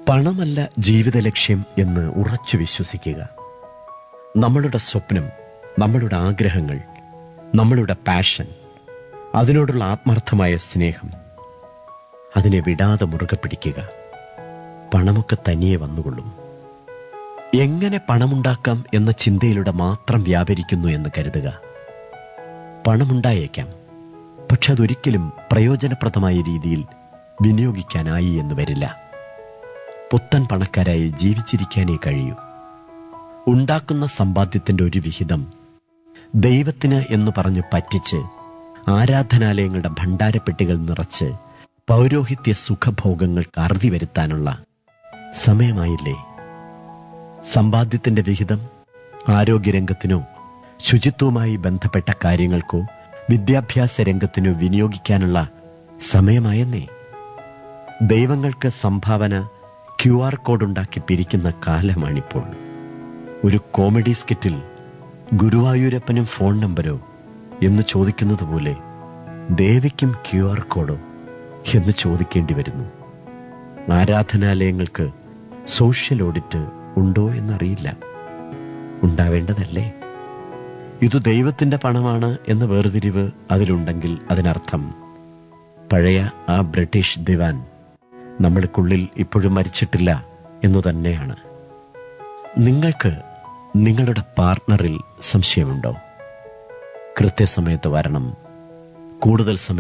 പണമല്ല ജീവിത ലക്ഷ്യം എന്ന് ഉറച്ചു വിശ്വസിക്കുക നമ്മളുടെ സ്വപ്നം നമ്മളുടെ ആഗ്രഹങ്ങൾ നമ്മളുടെ പാഷൻ അതിനോടുള്ള ആത്മാർത്ഥമായ സ്നേഹം അതിനെ വിടാതെ മുറുകെ പിടിക്കുക പണമൊക്കെ തനിയെ വന്നുകൊള്ളും എങ്ങനെ പണമുണ്ടാക്കാം എന്ന ചിന്തയിലൂടെ മാത്രം വ്യാപരിക്കുന്നു എന്ന് കരുതുക പണമുണ്ടായേക്കാം പക്ഷെ അതൊരിക്കലും പ്രയോജനപ്രദമായ രീതിയിൽ വിനിയോഗിക്കാനായി എന്ന് വരില്ല പുത്തൻ പണക്കാരായി ജീവിച്ചിരിക്കാനേ കഴിയൂ ഉണ്ടാക്കുന്ന സമ്പാദ്യത്തിന്റെ ഒരു വിഹിതം ദൈവത്തിന് എന്ന് പറഞ്ഞു പറ്റിച്ച് ആരാധനാലയങ്ങളുടെ ഭണ്ഡാരപ്പെട്ടികൾ നിറച്ച് പൗരോഹിത്യ സുഖഭോഗങ്ങൾക്ക് അറുതി വരുത്താനുള്ള സമയമായില്ലേ സമ്പാദ്യത്തിന്റെ വിഹിതം ആരോഗ്യരംഗത്തിനോ ശുചിത്വവുമായി ബന്ധപ്പെട്ട കാര്യങ്ങൾക്കോ വിദ്യാഭ്യാസ രംഗത്തിനോ വിനിയോഗിക്കാനുള്ള സമയമായെന്നേ ദൈവങ്ങൾക്ക് സംഭാവന ക്യു ആർ കോഡ് ഉണ്ടാക്കി പിരിക്കുന്ന കാലമാണിപ്പോൾ ഒരു കോമഡി സ്കിറ്റിൽ ഗുരുവായൂരപ്പനും ഫോൺ നമ്പരോ എന്ന് ചോദിക്കുന്നത് പോലെ ദേവിക്കും ക്യു ആർ കോഡോ എന്ന് ചോദിക്കേണ്ടി വരുന്നു ആരാധനാലയങ്ങൾക്ക് സോഷ്യൽ ഓഡിറ്റ് ഉണ്ടോ എന്നറിയില്ല ഉണ്ടാവേണ്ടതല്ലേ ഇത് ദൈവത്തിന്റെ പണമാണ് എന്ന വേർതിരിവ് അതിലുണ്ടെങ്കിൽ അതിനർത്ഥം പഴയ ആ ബ്രിട്ടീഷ് ദിവാൻ നമ്മൾക്കുള്ളിൽ ഇപ്പോഴും മരിച്ചിട്ടില്ല എന്നു തന്നെയാണ് നിങ്ങൾക്ക് നിങ്ങളുടെ പാർട്ണറിൽ സംശയമുണ്ടോ കൃത്യസമയത്ത് വരണം കൂടുതൽ സമയം